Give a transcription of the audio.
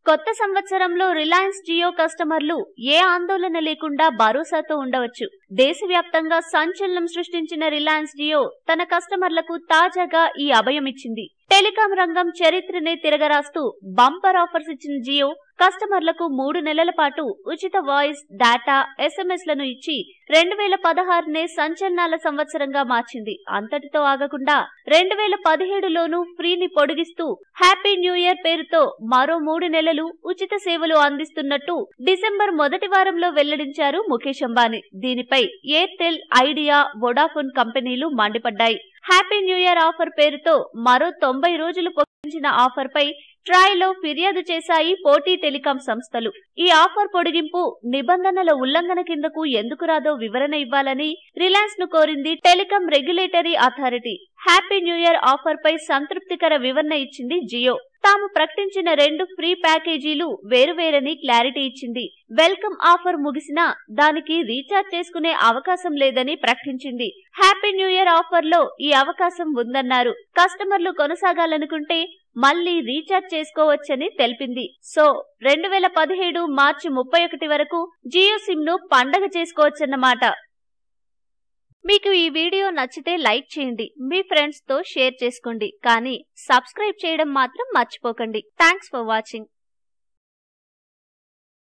కొత్త సంవత్సరంలో రిలయన్స్ జియో కస్టమర్లు ఏ ఆందోళన లేకుండా భరోసాతో ఉండవచ్చు దేశవ్యాప్తంగా సంచలనం సృష్టించిన రిలయన్స్ జియో తన కస్టమర్లకు తాజాగా ఈ అభయం ఇచ్చింది టెలికాం రంగం చరిత్రనే తిరగరాస్తూ బంపర్ ఆఫర్స్ ఇచ్చిన జియో కస్టమర్లకు మూడు నెలల పాటు ఉచిత వాయిస్ డేటా ఎస్ఎంఎస్ లను ఇచ్చి రెండు వేల పదహారునే సంచలనాల సంవత్సరంగా మార్చింది అంతటితో ఆగకుండా రెండు వేల పదిహేడులోనూ ఫ్రీని పొడిగిస్తూ హ్యాపీ న్యూ ఇయర్ పేరుతో మరో మూడు నెలలు ఉచిత సేవలు అందిస్తున్నట్టు డిసెంబర్ మొదటి వారంలో వెల్లడించారు ముఖేష్ అంబానీ దీనిపై ఎయిర్టెల్ ఐడియా వొడాఫోన్ కంపెనీలు మండిపడ్డాయి హ్యాపీ న్యూ ఇయర్ ఆఫర్ పేరుతో మరో తొంభై రోజులు పొడిగించిన ఆఫర్ పై ట్రాయ్లో ఫిర్యాదు చేశాయి పోటీ టెలికాం సంస్థలు ఈ ఆఫర్ పొడిగింపు నిబంధనల ఉల్లంఘన కిందకు ఎందుకు రాదో వివరణ ఇవ్వాలని రిలయన్స్ ను కోరింది telecom regulatory authority happy new year offer పై సంతృప్తికర వివరణ ఇచ్చింది జియో తాము ప్రకటించిన రెండు ఫ్రీ ప్యాకేజీలు వేరువేరని క్లారిటీ ఇచ్చింది వెల్కమ్ ఆఫర్ ముగిసినా దానికి రీఛార్జ్ చేసుకునే అవకాశం లేదని ప్రకటించింది హ్యాపీ న్యూ ఇయర్ ఆఫర్ లో ఈ అవకాశం ఉందన్నారు కస్టమర్లు కొనసాగాలనుకుంటే మళ్లీ రీఛార్జ్ చేసుకోవచ్చని తెలిపింది సో రెండు వేల పదిహేడు మార్చి ముప్పై ఒకటి వరకు జియో సిమ్ ను పండగ చేసుకోవచ్చన్నమాట మీకు ఈ వీడియో నచ్చితే లైక్ చేయండి మీ ఫ్రెండ్స్ తో షేర్ చేసుకోండి కానీ సబ్స్క్రైబ్ చేయడం మాత్రం మర్చిపోకండి థ్యాంక్స్ ఫర్ వాచింగ్